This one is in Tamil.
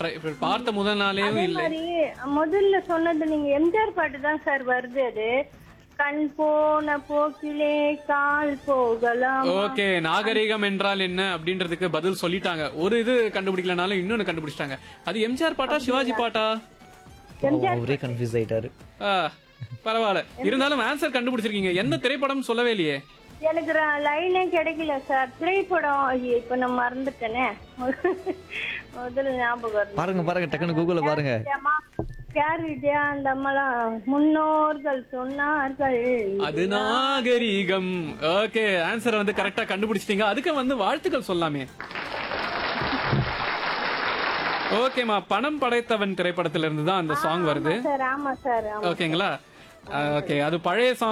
try- பார்த்த முதல் நாளேயும் அதே இல்லை மாதிரி முதல்ல சொன்னது நீங்க எம்ஜிஆர் பாட்டு தான் சார் வருது அது கண் போன போக்கிலே கால் போகலாம் ஓகே நாகரிகம் என்றால் என்ன அப்படின்றதுக்கு பதில் சொல்லிட்டாங்க ஒரு இது கண்டுபிடிக்கலனாலும் இன்னொன்னு கண்டுபிடிச்சிட்டாங்க அது எம்ஜிஆர் பாட்டா சிவாஜி பாட்டா பாவம், அவரே கன்ஃபியூஸ் ஆயிட்டாரு ஆ, பரவாயில்ல இருந்தாலும் ஆன்சர் கண்டுபிடிச்சிருக்கீங்க என்ன திரைப்படம் சொல்லவே இல்லையே எனக்கு லைனே கிடைக்கல சார் திரைப்படம் ஐயோ, இப்ப நான் மறந்துட்டேனே முதல்ல ஞாபகம் வரணும். பாருங்க பாருங்க டக்குன்னு கூகுள்ல பாருங்க ஏம்மா, யார் விஜயா அந்த அம்மாலாம் முன்னோர்கள் சொன்னார்கள் அது நாகரிகம் ஓகே ஆன்சர் வந்து கரெக்டா கண்டுபிடிச்சிட்டீங்க அதுக்கு வந்து வாழ்த்துக்கள் சொல்லாமே ஓகேமா பணம் படைத்தவன் திரைப்படத்துல இருந்து தான் அந்த சாங் வருது சார் ஆமா சார் ஆமா ஓகேங்களா ஓகே அது பழைய சாங்